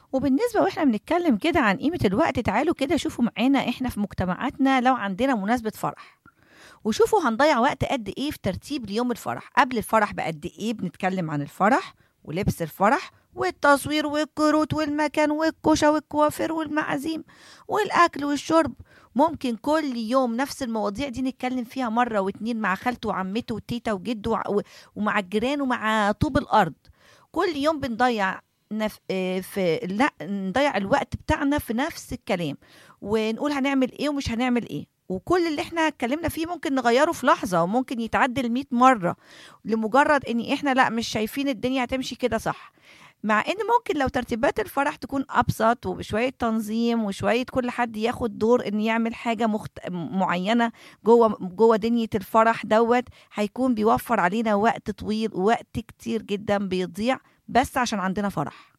وبالنسبة واحنا بنتكلم كده عن قيمة الوقت تعالوا كده شوفوا معانا احنا في مجتمعاتنا لو عندنا مناسبة فرح وشوفوا هنضيع وقت قد ايه في ترتيب ليوم الفرح قبل الفرح بقد ايه بنتكلم عن الفرح ولبس الفرح والتصوير والكروت والمكان والكوشة والكوافير والمعازيم والأكل والشرب ممكن كل يوم نفس المواضيع دي نتكلم فيها مرة واتنين مع خالته وعمته وتيتا وجده وع- ومع الجيران ومع طوب الأرض كل يوم بنضيع نف... آه، في لا نضيع الوقت بتاعنا في نفس الكلام ونقول هنعمل ايه ومش هنعمل ايه وكل اللي احنا اتكلمنا فيه ممكن نغيره في لحظة وممكن يتعدل 100 مرة لمجرد ان احنا لا مش شايفين الدنيا هتمشي كده صح مع ان ممكن لو ترتيبات الفرح تكون ابسط وبشويه تنظيم وشويه كل حد ياخد دور ان يعمل حاجه مخت... معينه جوه جوه دنيا الفرح دوت هيكون بيوفر علينا وقت طويل ووقت كتير جدا بيضيع بس عشان عندنا فرح